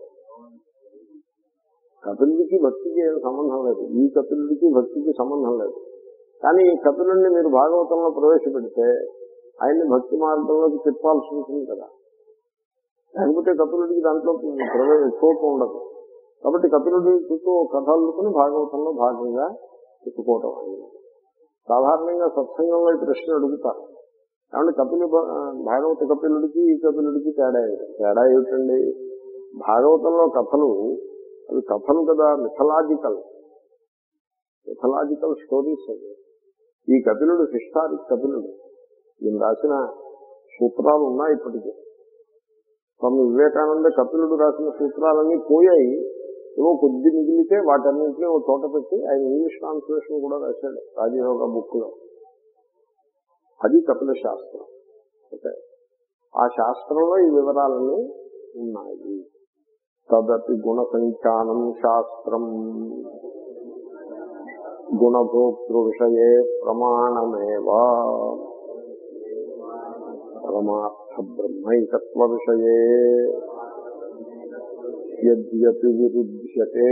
కపిలుడికి భక్తికి ఏం సంబంధం లేదు ఈ కపిలుడికి భక్తికి సంబంధం లేదు కానీ ఈ కపిలుడిని మీరు భాగవతంలో ప్రవేశపెడితే ఆయన్ని భక్తి మార్గంలోకి తిప్పాల్సి ఉంటుంది కదా లేకపోతే కపిలుడికి దాంట్లో ప్రవేశ చోటు ఉండదు కాబట్టి కపిలుడి చుట్టూ ఒక కథ అల్లుకుని భాగవతంలో భాగంగా చెప్పుకోవటం అనేది సాధారణంగా సత్సంగంలో ఈ ప్రశ్న అడుగుతారు కాబట్టి కపిలు భాగవత కపిలుడికి ఈ కపిలుడికి తేడా ఏమిటి తేడా ఏమిటండి భాగవతంలో కథలు అవి కథలు కదా మిథలాజికల్ మిథలాజికల్ స్టోరీస్ అవి ఈ కపిలుడు హిస్టారిక్ కపిలుడు ఈయన రాసిన సూత్రాలు ఉన్నాయి ఇప్పటికీ స్వామి వివేకానంద కపిలుడు రాసిన సూత్రాలన్నీ పోయాయి ఏవో కొద్ది మిగిలితే వాటన్నింటినీ ఒక చోట పెట్టి ఆయన ఇంగ్లీష్ ట్రాన్స్లేషన్ కూడా రాశాడు రాజయోగ బుక్ లో అది కపిల శాస్త్రం ఓకే ఆ శాస్త్రంలో ఈ వివరాలన్నీ ఉన్నాయి తదపి గుణ సంఖ్యానం శాస్త్రం గుణభోక్తృ విషయే ప్రమాణమేవా పరమార్థ బ్రహ్మైకత్వ విషయే యద్యపి విరుధ్యతే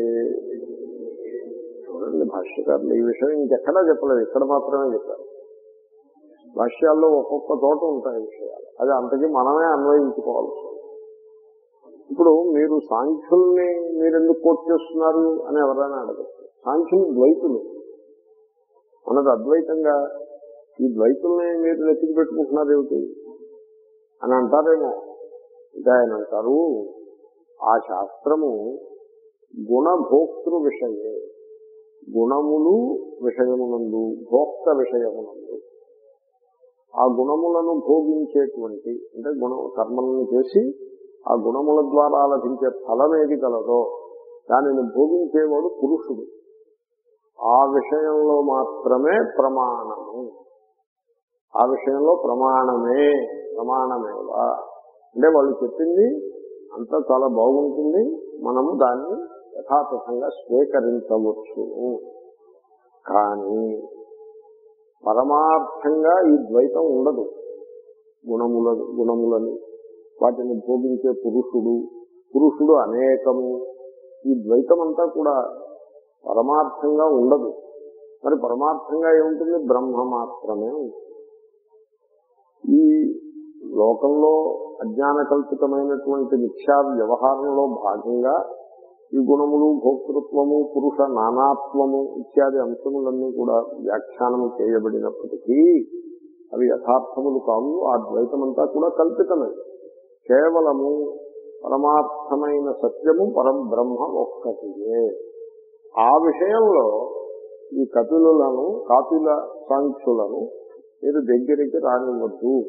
చూడండి భాష్యకారులు ఈ విషయం ఇంకెక్కడా చెప్పలేదు ఇక్కడ మాత్రమే చెప్పారు భాష్యాల్లో ఒక్కొక్క చోట ఉంటాయి విషయాలు అది అంతకీ మనమే అన్వయించుకోవాల్సి ఉంది. ఇప్పుడు మీరు సాంఖ్యుల్ని మీరు ఎందుకు కోట్ చేస్తున్నారు అని ఎవరైనా అడగచ్చు సాంఖ్యులు ద్వైతులు మనది అద్వైతంగా ఈ ద్వైతుల్ని మీరు నెత్తికి పెట్టుకుంటున్నారు ఏమిటి అని అంటారేమో అంటే ఆయన అంటారు ఆ శాస్త్రము గుణభోక్తృ విషయే గుణములు విషయమునందు భోక్త విషయమునందు ఆ గుణములను భోగించేటువంటి అంటే గుణ కర్మలను చేసి ఆ గుణముల ద్వారా లభించే ఫలం ఏది కలదో దానిని భోగించేవాడు పురుషుడు ఆ విషయంలో మాత్రమే ప్రమాణము ఆ విషయంలో ప్రమాణమే ప్రమాణమేవా అంటే వాళ్ళు చెప్పింది అంతా చాలా బాగుంటుంది మనము దాన్ని యథాతథంగా స్వీకరించవచ్చు కానీ పరమార్థంగా ఈ ద్వైతం ఉండదు గుణముల గుణములని వాటిని భోగించే పురుషుడు పురుషుడు అనేకము ఈ ద్వైతం అంతా కూడా పరమార్థంగా ఉండదు మరి పరమార్థంగా ఏముంటుంది బ్రహ్మ మాత్రమే ఉంటుంది ఈ లోకంలో అజ్ఞాన కల్పితమైనటువంటి మిథ్యా వ్యవహారంలో భాగంగా ఈ గుణములు భోక్తృత్వము పురుష నానాత్వము ఇత్యాది అంశములన్నీ కూడా వ్యాఖ్యానం చేయబడినప్పటికీ అవి యథార్థములు కావు ఆ ద్వైతమంతా కూడా కల్పితమే కేవలము పరమార్థమైన సత్యము పరం బ్రహ్మ ఒక్కటియే ఆ విషయంలో ఈ కపిలులను కాపిల సాంఖ్యులను మీరు దగ్గరికి రానివ్వద్దు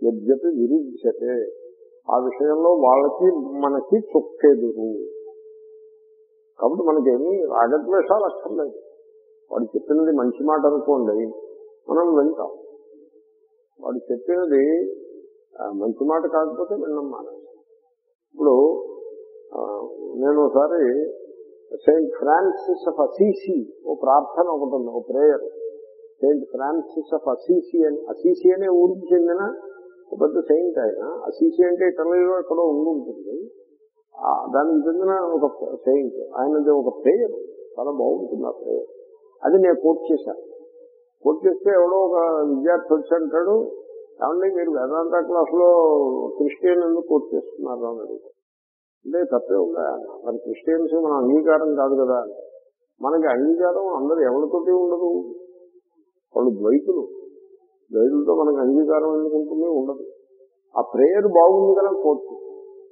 యద్యపి విరుధ్యతే ఆ విషయంలో వాళ్ళకి మనకి చొక్కెదురు కాబట్టి మనకేమీ రాగద్వేషాలు అక్కర్లేదు వాడు చెప్పినది మంచి మాట అనుకోండి మనం వింటాం వాడు చెప్పినది ఆ, మంచి మాట కాకపోతే విన్నాం మానేస్తాం ఇప్పుడు ఆ, నేను ఒకసారి సెయింట్ ఫ్రాన్సిస్ ఆఫ్ అసీసి ఓ ప్రార్థన ఒకటి ఉంది ఓ prayer Saint Francis of Assisi అని అసీసి అనే ఊరికి చెందిన ఒక పెద్ద సెయింట్ ఆయన అసీసి అంటే ఇటలీలో ఎక్కడో ఉండి ఉంటుంది ఆ, దానికి చెందిన ఒక సెయింట్ ఆయనది ఒక ప్రేయర్ చాలా బాగుంటుంది ఆ ప్రేయర్ అది నేను కోట్ చేశాను కోట్ చేస్తే ఎవడో ఒక విద్యార్థి వచ్చి అంటాడు ఏమండి మీరు వేదాంత క్లాసులో క్రిస్టియన్ ఎందుకు కోట్ చేస్తున్నారు అని అడుగుతారు అంటే తప్పే ఉందా మరి క్రిస్టియన్స్ మన అంగీకారం కాదు కదా మనకి అంగీకారం అందరు ఎవరితోటి ఉండదు వాళ్ళు ద్వైతులు ద్వైతులతో మనకు అంగీకారం ఎందుకు ఉంటుంది ఉండదు ఆ ప్రేయర్ బాగుంది కదా కోట్ చేస్తాం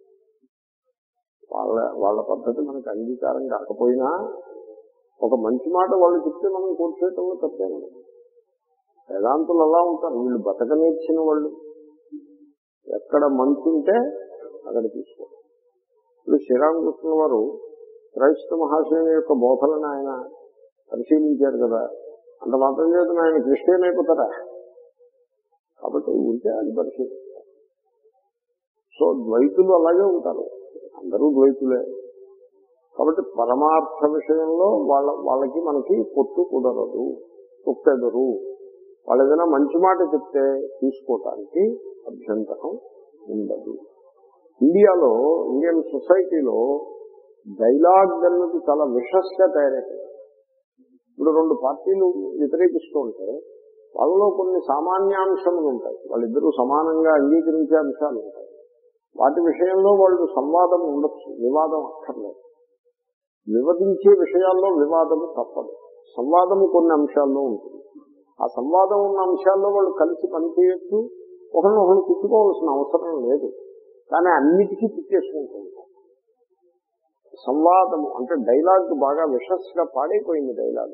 వాళ్ళ వాళ్ళ పద్ధతి మనకు అంగీకారం కాకపోయినా ఒక మంచి మాట వాళ్ళు చెప్తే మనం కోట్ చేయటంలో తప్పే ఉండదు వేదాంతులు అలా ఉంటారు వీళ్ళు బతక నేర్చిన వాళ్ళు ఎక్కడ మంచి ఉంటే అక్కడ తీసుకో ఇప్పుడు శ్రీరామకృష్ణ వారు క్రైస్త మహాశయుని యొక్క బోధలను ఆయన పరిశీలించారు కదా అంత మాత్రం చేత ఆయన క్రిస్టియన్ అయిపోతారా కాబట్టి ఉంటే అది పరిశీలిస్తారు సో ద్వైతులు అలాగే ఉంటారు అందరూ ద్వైతులే కాబట్టి పరమార్థ విషయంలో వాళ్ళ వాళ్ళకి మనకి పొత్తు కుదరదు తొక్కెదరు వాళ్ళు ఏదైనా మంచి మాట చెప్తే తీసుకోవటానికి అభ్యంతరం ఉండదు ఇండియాలో ఇండియన్ సొసైటీలో డైలాగ్ అన్నది చాలా విషస్గా తయారైంది ఇప్పుడు రెండు పార్టీలు వ్యతిరేకిస్తూ ఉంటే వాళ్ళలో కొన్ని సామాన్యాంశములు ఉంటాయి వాళ్ళిద్దరూ సమానంగా అంగీకరించే అంశాలు ఉంటాయి వాటి విషయంలో వాళ్ళు సంవాదం ఉండొచ్చు వివాదం అక్కర్లేదు వివరించే విషయాల్లో వివాదము తప్పదు సంవాదము కొన్ని అంశాల్లో ఉంటుంది ఆ సంవాదం ఉన్న అంశాల్లో వాళ్ళు కలిసి పనిచేయచ్చు ఒకరిని ఒకరు తిట్టుకోవాల్సిన అవసరం లేదు కానీ అన్నిటికీ తిట్టేసుకుంటూ ఉంటారు సంవాదము అంటే డైలాగ్ బాగా విషస్ గా పాడైపోయింది డైలాగ్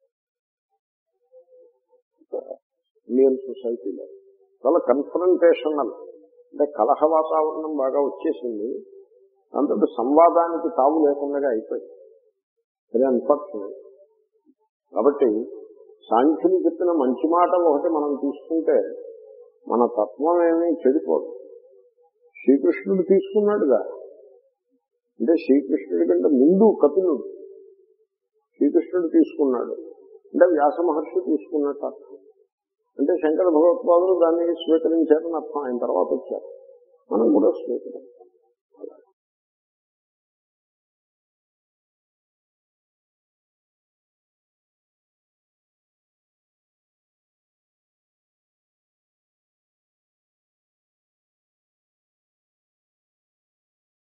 ఇండియన్ సొసైటీలో చాలా కన్ఫరంటేషనల్ అంటే కలహ వాతావరణం బాగా వచ్చేసింది దాంతో సంవాదానికి తావు లేకుండా అయిపోయింది వెరీ అన్ఫార్చునేట్ కాబట్టి సాంఖ్యులు చెప్పిన మంచి మాట ఒకటి మనం తీసుకుంటే మన తత్వం ఏమీ చెడిపోదు శ్రీకృష్ణుడు తీసుకున్నాడుగా అంటే శ్రీకృష్ణుడి కంటే ముందు కపిలుడు శ్రీకృష్ణుడు తీసుకున్నాడు అంటే వ్యాస మహర్షి తీసుకున్నట్టు అర్థం అంటే శంకర భగవత్పాదులు దాన్ని స్వీకరించారని అర్థం ఆయన తర్వాత వచ్చారు మనం కూడా స్వీకరించాం